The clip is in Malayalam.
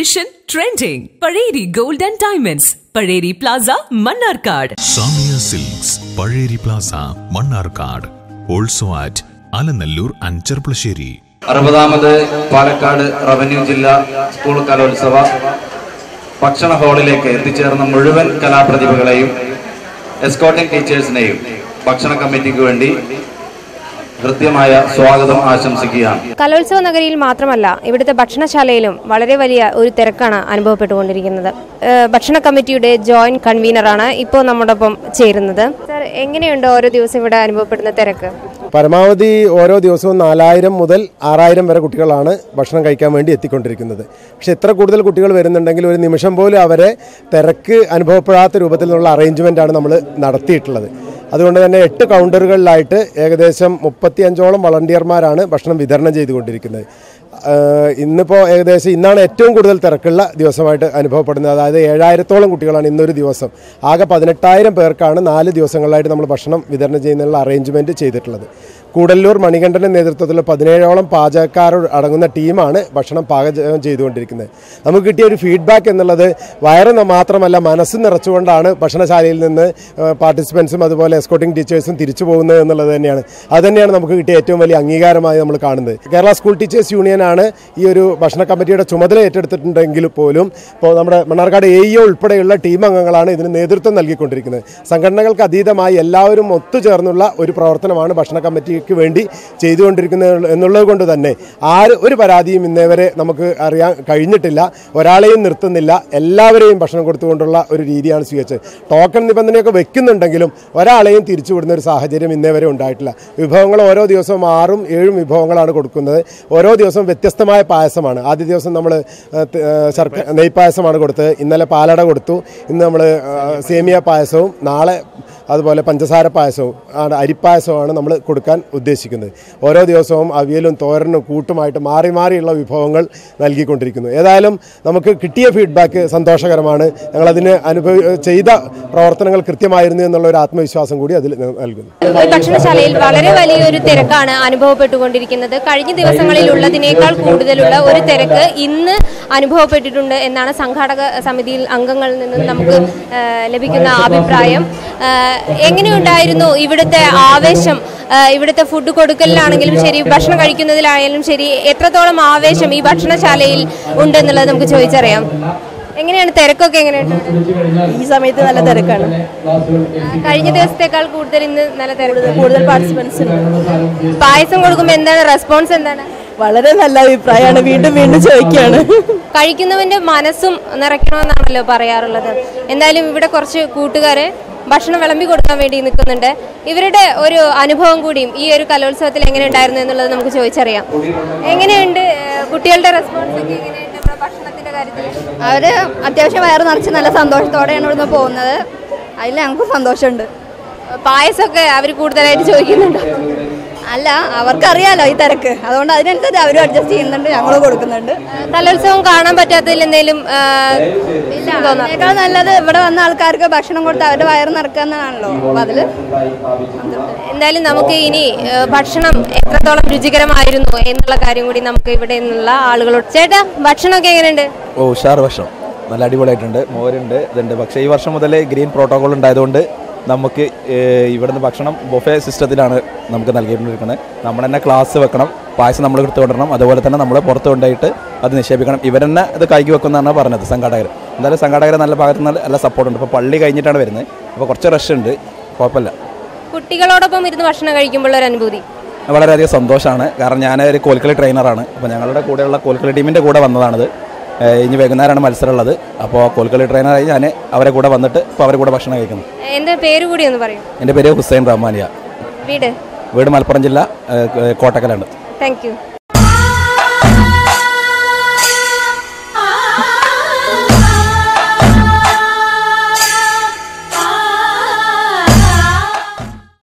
edition trending. Pareri Gold and Diamonds, Pareri Plaza, Mannarkad. Samiya silks Pareri plaza Mannarkad also at Alanallur and Cherpulassery അറുപതാമത് പാലക്കാട് റവന്യൂ ജില്ലാ സ്കൂൾ കലോത്സവ ഭക്ഷണ ഹാളിലേക്ക് എത്തിച്ചേർന്ന മുഴുവൻ കലാപ്രതിഭകളെയും എസ്കോട്ടിംഗ് ടീച്ചേഴ്സിനെയും ഭക്ഷണ കമ്മിറ്റിക്ക് വേണ്ടി കൃത്യമായ സ്വാഗതം ആശംസിക്കുകയാണ് കലോത്സവ നഗരിയിൽ മാത്രമല്ല ഇവിടുത്തെ ഭക്ഷണശാലയിലും വളരെ വലിയ ഒരു തിരക്കാണ് അനുഭവപ്പെട്ടുകൊണ്ടിരിക്കുന്നത് ഏഹ് ഭക്ഷണ കമ്മിറ്റിയുടെ ജോയിന്റ് കൺവീനറാണ് ഇപ്പോൾ നമ്മോടൊപ്പം ചേരുന്നത് സർ എങ്ങനെയുണ്ട് ഓരോ ദിവസം ഇവിടെ അനുഭവപ്പെടുന്ന തിരക്ക് പരമാവധി ഓരോ ദിവസവും നാലായിരം മുതൽ ആറായിരം വരെ കുട്ടികളാണ് ഭക്ഷണം കഴിക്കാൻ വേണ്ടി എത്തിക്കൊണ്ടിരിക്കുന്നത് പക്ഷേ എത്ര കൂടുതൽ കുട്ടികൾ വരുന്നുണ്ടെങ്കിൽ ഒരു നിമിഷം പോലും അവരെ തിരക്ക് അനുഭവപ്പെടാത്ത രൂപത്തിലുള്ള അറേഞ്ച്മെൻ്റാണ് നമ്മൾ നടത്തിയിട്ടുള്ളത് അതുകൊണ്ട് തന്നെ എട്ട് കൗണ്ടറുകളിലായിട്ട് ഏകദേശം മുപ്പത്തിയഞ്ചോളം വളണ്ടിയർമാരാണ് ഭക്ഷണം വിതരണം ചെയ്തുകൊണ്ടിരിക്കുന്നത് ആഹ് ഇന്നിപ്പോൾ ഏകദേശം ഇന്നാണ് ഏറ്റവും കൂടുതൽ തിരക്കുള്ള ദിവസമായിട്ട് അനുഭവപ്പെടുന്നത് അതായത് ഏഴായിരത്തോളം കുട്ടികളാണ് ഇന്നൊരു ദിവസം ആകെ പതിനെട്ടായിരം പേർക്കാണ് നാല് ദിവസങ്ങളിലായിട്ട് നമ്മൾ ഭക്ഷണം വിതരണം ചെയ്യുന്നതിനുള്ള അറേഞ്ച്മെൻറ്റ് ചെയ്തിട്ടുള്ളത് കൂടല്ലൂർ മണികണ്ഠൻ്റെ നേതൃത്വത്തിൽ പതിനേഴോളം പാചകക്കാർ അടങ്ങുന്ന ടീമാണ് ഭക്ഷണം പാചകം ചെയ്തുകൊണ്ടിരിക്കുന്നത് നമുക്ക് കിട്ടിയ ഒരു ഫീഡ്ബാക്ക് എന്നുള്ളത് വയറ് ന- മാത്രമല്ല മനസ്സ് നിറച്ചുകൊണ്ടാണ് ഭക്ഷണശാലയിൽ നിന്ന് പാർട്ടിസിപ്പൻസും അതുപോലെ എസ്കോട്ടിംഗ് ടീച്ചേഴ്സും തിരിച്ചു പോകുന്നത് എന്നുള്ളത് തന്നെയാണ് അത് തന്നെയാണ് നമുക്ക് കിട്ടിയ ഏറ്റവും വലിയ അംഗീകാരമായി നമ്മൾ കാണുന്നത് കേരള സ്കൂൾ ടീച്ചേഴ്സ് യൂണിയനാണ് ഈ ഒരു ഭക്ഷണ കമ്മിറ്റിയുടെ ചുമതല ഏറ്റെടുത്തിട്ടുണ്ടെങ്കിൽ പോലും ഇപ്പോൾ നമ്മുടെ മണ്ണാർക്കാട് എ ഇ ഉൾപ്പെടെയുള്ള ടീം അംഗങ്ങളാണ് ഇതിന് നേതൃത്വം നൽകിക്കൊണ്ടിരിക്കുന്നത് സംഘടനകൾക്ക് അതീതമായി എല്ലാവരും ഒത്തുചേർന്നുള്ള ഒരു പ്രവർത്തനമാണ് ഭക്ഷണ കമ്മിറ്റിക്ക് വേണ്ടി ചെയ്തുകൊണ്ടിരിക്കുന്നത് എന്നുള്ളത് കൊണ്ട് തന്നെ ആര് ഒരു പരാതിയും ഇന്നേവരെ നമുക്ക് അറിയാൻ കഴിഞ്ഞിട്ടില്ല ഒരാളെയും നിർത്തുന്നില്ല എല്ലാവരെയും ഭക്ഷണം കൊടുത്തുകൊണ്ടുള്ള ഒരു രീതിയാണ് സ്വീകരിച്ചത് ടോക്കൺ നിബന്ധനയൊക്കെ വെക്കുന്നുണ്ടെങ്കിലും ഒരാളെയും തിരിച്ചുവിടുന്ന ഒരു സാഹചര്യം ഇന്നേ വരെ ഉണ്ടായിട്ടില്ല വിഭവങ്ങൾ ഓരോ ദിവസവും ആറും ഏഴും വിഭവങ്ങളാണ് കൊടുക്കുന്നത് ഓരോ ദിവസവും വ്യത്യസ്തമായ പായസമാണ് ആദ്യ ദിവസം നമ്മൾ ശർക്ക നെയ്പായസമാണ് കൊടുത്തത് ഇന്നലെ പാലട കൊടുത്തു ഇന്ന് നമ്മൾ സേമിയ പായസവും നാളെ അതുപോലെ പഞ്ചസാര പായസവും ആണ് അരിപ്പായസവുമാണ് നമ്മൾ കൊടുക്കാൻ ഉദ്ദേശിക്കുന്നത് ഓരോ ദിവസവും അവിയലും തോരനും കൂട്ടുമായിട്ട് മാറി മാറിയുള്ള വിഭവങ്ങൾ നൽകിക്കൊണ്ടിരിക്കുന്നു ഏതായാലും നമുക്ക് കിട്ടിയ ഫീഡ്ബാക്ക് സന്തോഷകരമാണ് ഞങ്ങളതിന് അനുഭവ ചെയ്ത പ്രവർത്തനങ്ങൾ കൃത്യമായിരുന്നു എന്നുള്ള ഒരു ആത്മവിശ്വാസം കൂടി അതിൽ നൽകുന്നു ഈ ഭക്ഷണശാലയിൽ വളരെ വലിയൊരു തിരക്കാണ് അനുഭവപ്പെട്ടുകൊണ്ടിരിക്കുന്നത് കഴിഞ്ഞ ദിവസങ്ങളിൽ ഉള്ളതിനേക്കാൾ കൂടുതലുള്ള ഒരു തിരക്ക് ഇന്ന് അനുഭവപ്പെട്ടിട്ടുണ്ട് എന്നാണ് സംഘാടക സമിതിയിൽ അംഗങ്ങളിൽ നിന്നും നമുക്ക് ആ, ലഭിക്കുന്ന അഭിപ്രായം ആ, എങ്ങനെയുണ്ടായിരുന്നു ഇവിടുത്തെ ആവേശം ആ, ഇവിടുത്തെ ഫുഡ് കൊടുക്കലിലാണെങ്കിലും ശരി ഭക്ഷണം കഴിക്കുന്നതിലായാലും ശരി എത്രത്തോളം ആവേശം ഈ ഭക്ഷണശാലയിൽ ഉണ്ടെന്നുള്ളത് നമുക്ക് ചോദിച്ചറിയാം എങ്ങനെയാണ് തിരക്കൊക്കെ എങ്ങനെയുണ്ട് ഈ സമയത്ത് നല്ല തിരക്കാണ് ആ, കഴിഞ്ഞ ദിവസത്തേക്കാൾ കൂടുതൽ ഇന്ന് നല്ല തിരക്ക് കൂടുതൽ പാർട്ടിസിപ്പൻസ് ഉണ്ട് പായസം കൊടുക്കുമ്പോൾ എന്താണ് റെസ്പോൺസ് എന്താണ് വളരെ നല്ല അഭിപ്രായമാണ് വീണ്ടും വീണ്ടും ചോദിക്കുകയാണ് കഴിക്കുന്നവന്റെ മനസ്സും നിറയ്ക്കണമെന്നാണല്ലോ പറയാറുള്ളത് എന്തായാലും ഇവിടെ കുറച്ച് കൂട്ടുകാരെ ഭക്ഷണം വിളമ്പി കൊടുക്കാൻ വേണ്ടി നിൽക്കുന്നുണ്ട് ഇവരുടെ ഒരു അനുഭവം കൂടിയും ഈ ഒരു കലോത്സവത്തിൽ എങ്ങനെ ഉണ്ടായിരുന്നു എന്നുള്ളത് നമുക്ക് ചോദിച്ചറിയാം എങ്ങനെയുണ്ട് ഏഹ്, കുട്ടികളുടെ റെസ്പോൺസ് ഒക്കെ എങ്ങനെയുണ്ട് നമ്മുടെ ഭക്ഷണത്തിന്റെ കാര്യത്തിൽ അവര് അത്യാവശ്യം വയറ് നിറച്ച് നല്ല സന്തോഷത്തോടെയാണ് ഇവിടുന്ന് പോകുന്നത് അതിൽ ഞങ്ങൾക്ക് സന്തോഷമുണ്ട് പായസമൊക്കെ അവർ കൂടുതലായിട്ട് ചോദിക്കുന്നുണ്ട് അല്ല അവർക്കറിയാലോ ഈ തിരക്ക് അതുകൊണ്ട് അതിനനുസരിച്ച് അവരും അഡ്ജസ്റ്റ് ചെയ്യുന്നുണ്ട് ഞങ്ങളും കൊടുക്കുന്നുണ്ട് കലോത്സവം കാണാൻ പറ്റാത്തതിൽ എന്തെങ്കിലും അതിനേക്കാൾ നല്ലത് ഇവിടെ വന്ന ആൾക്കാർക്ക് ഭക്ഷണം കൊടുത്ത് അവരുടെ വയറ് നിറക്കാന്നാണല്ലോ അപ്പൊ അതില് എന്തായാലും നമുക്ക് ഇനി ഏഹ്, ഭക്ഷണം എത്രത്തോളം രുചികരമായിരുന്നു എന്നുള്ള കാര്യം കൂടി നമുക്ക് ഇവിടെ നിന്നുള്ള ആളുകളോട് ചേട്ടാ ഭക്ഷണമൊക്കെ എങ്ങനെയുണ്ട് ഓ ഉഷാർ ഭക്ഷണം നല്ല അടിപൊളിയായിട്ടുണ്ട് മോരുണ്ട് ഇതുണ്ട് പക്ഷേ ഈ വർഷം മുതൽ ഗ്രീൻ പ്രോട്ടോകോൾ ഉണ്ടായതുകൊണ്ട് നമുക്ക് ഏഹ്, ഇവിടുന്ന് ഭക്ഷണം ബൊഫെ സിസ്റ്റത്തിലാണ് നമുക്ക് നൽകിക്കൊണ്ടിരിക്കുന്നത് നമ്മൾ തന്നെ ക്ലാസ് വെക്കണം പായസം നമ്മൾ എടുത്ത് കൊണ്ടുവരണം അതുപോലെ തന്നെ നമ്മൾ പുറത്ത് കൊണ്ടുപോയിട്ട് അത് നിക്ഷേപിക്കണം ഇവരെന്നെ ഇത് കൈക്ക് വെക്കുമെന്നാണ് പറഞ്ഞത് സംഘാടകർ എന്തായാലും സംഘാടകർ നല്ല ഭാഗത്ത് നിന്ന് നല്ല സപ്പോർട്ടുണ്ട് ഇപ്പോൾ പള്ളി കഴിഞ്ഞിട്ടാണ് വരുന്നത് അപ്പോൾ കുറച്ച് റഷ് ഉണ്ട് കുഴപ്പമില്ല കുട്ടികളോടൊപ്പം ഇരുന്ന് ഭക്ഷണം കഴിക്കുമ്പോൾ ഒരു അനുഭൂതി വളരെയധികം സന്തോഷമാണ് കാരണം ഞാൻ ഒരു കോൽക്കളി ട്രെയിനറാണ് അപ്പോൾ ഞങ്ങളുടെ കൂടെയുള്ള കോൽക്കളി ടീമിൻ്റെ കൂടെ വന്നതാണിത് ഏഹ് ഇനി വൈകുന്നേരമാണ് മത്സരം ഉള്ളത് അപ്പോൾ കോൽക്കളി ട്രെയിനറായി ഞാൻ അവരെ കൂടെ വന്നിട്ട് ഇപ്പോൾ അവരെ കൂടെ ഭക്ഷണം കഴിക്കുന്നു എന്റെ പേര് കൂടി ഒന്ന് പറയൂ എൻ്റെ പേര് ഹുസൈൻ റഹ്മാനിയ വീട് വീട് മലപ്പുറം ജില്ല ഏഹ് കോട്ടക്കലാണ് താങ്ക് യു